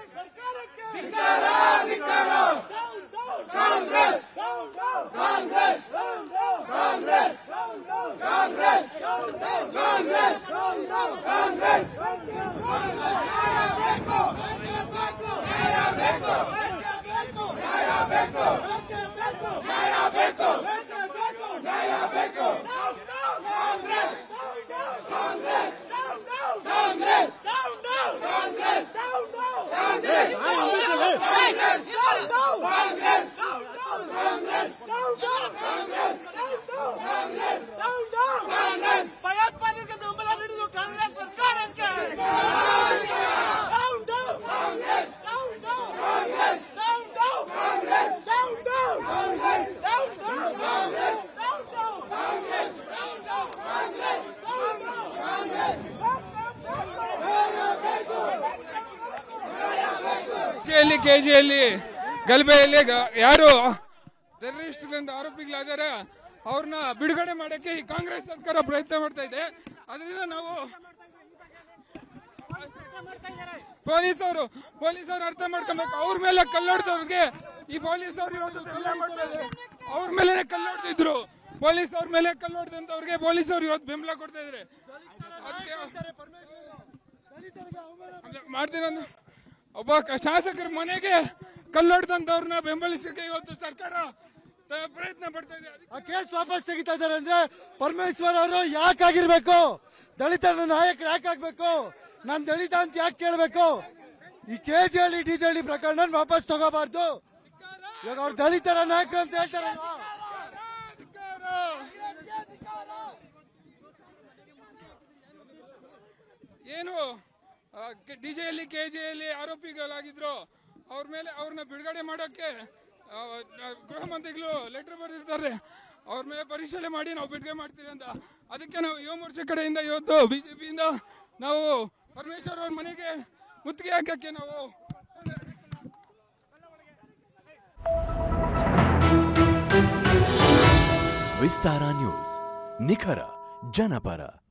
ಭಯೋತ್ಪಾದಕ ಬೆಂಬಲ ನೀಡುವುದು ಕಾಂಗ್ರೆಸ್ ಸರ್ಕಾರಕ್ಕೆ Down, down. Down, down. Down, down. Down, down. Down, down. Down, down. ಕೆಜಿಯಲ್ಲಿ ಕೆಜಿಯಲ್ಲಿ ಗಲಭೆಯಲ್ಲಿ ಗ- ಯಾರು ಟೆರರಿಸ್ಟ್ಗಳಿಂದ ಆರೋಪಿಗಳಾದರೆ ಅವ್ರನ್ನ ಬಿಡುಗಡೆ ಮಾಡಕ್ಕೆ ಈ ಕಾಂಗ್ರೆಸ್ ಸರ್ಕಾರ ಪ್ರಯತ್ನ ಮಾಡ್ತಾ ಇದೆ ಅದರಿಂದ ನಾವು ಪೊಲೀಸರು ಪೊಲೀಸರು ಅರ್ಥ ಮಾಡ್ಕೊಬೇಕು ಅವ್ರ ಮೇಲೆ ಕಲ್ಲೊಡ್ದವ್ರಿಗೆ ಈ ಪೊಲೀಸರು ಇವತ್ತು ಕಲ್ಲು ಮಾಡ್ತಾ ಇದ್ದಾರೆ ಅವ್ರ ಮೇಲೆ ಕಲ್ಲೊಡ್ದಿದ್ರು ಪೊಲೀಸ್ ಅವ್ರ ಮೇಲೆ ಕಲ್ಲೊಡ್ದಂತವ್ರಿಗೆ ಪೊಲೀಸರು ಇವತ್ತು ಬೆಂಬಲ ಕೊಡ್ತಾ ಇದ್ದಾರೆ ಅದಕ್ಕೆ ಅದೇ ಮಾಡ್ತೀನಂದು ಒಬ್ಬ ಕ- ಶಾಸಕರ ಮನೆಗೆ ಕಲ್ಲೊಡ್ದಂತವ್ರನ್ನ ಬೆಂಬಲಿಸಕ್ಕೆ ಇವತ್ತು ಸರ್ಕಾರ ತ- ಪ್ರಯತ್ನ ಪಡ್ತಾ ಇದೆ ಅದಕ್ಕೆ ಆ ಕೇಸ್ ವಾಪಸ್ ತೆಗಿತಾ ಇದ್ದಾರೆ ಅಂದ್ರೆ ಪರಮೇಶ್ವರ್ ಅವರು ಯಾಕಾಗಿರ್ಬೇಕು ದಲಿತರ ನಾಯಕರು ಯಾಕಾಗ್ಬೇಕು ನಾನ್ ದಲಿತ ಅಂತ ಯಾಕೆ ಕೇಳ್ಬೇಕು ಈ ಕೆಜಿಹಳ್ಳಿ ಡಿಜೆಹಳ್ಳಿ ಪ್ರಕರಣ ವಾಪಸ್ ತಗೋಬಾರ್ದು ಇವಾಗ ಅವ್ರು ದಲಿತರ ನಾಯಕರು ಅಂತ ಹೇಳ್ತಾರಲ್ವಾ ಅಧಿಕಾರ ಏನು ಡಿಜೆಯಲ್ಲಿ ಕೆಜೆಯಲ್ಲಿ ಆರೋಪಿಗಳಾಗಿದ್ರು ಅವ್ರ ಮೇಲೆ ಅವ್ರನ್ನ ಬಿಡುಗಡೆ ಮಾಡೋಕ್ಕೆ ಆ, ಆ, ಗೃಹ ಮಂತ್ರಿಗಳು ಲೆಟರ್ ಬರೆದಿರ್ತಾರೆ ಅವ್ರ ಮೇಲೆ ಪರಿಶೀಲನೆ ಮಾಡಿ ನಾವು ಬಿಡುಗಡೆ ಮಾಡ್ತೀವಿ ಅಂತ ಅದಕ್ಕೆ ನಾವು ಯುವ ಮೋರ್ಚಾ ಕಡೆಯಿಂದ ಇವತ್ತು ಬಿಜೆಪಿಯಿಂದ ನಾವು ಪರಮೇಶ್ವರ್ ಅವ್ರ ಮನೆಗೆ ಮುತ್ತಿಗೆ ಹಾಕಕ್ಕೆ ನಾವು ವಿಸ್ತಾರ ನ್ಯೂಸ್ ನಿಖರ ಜನಪರ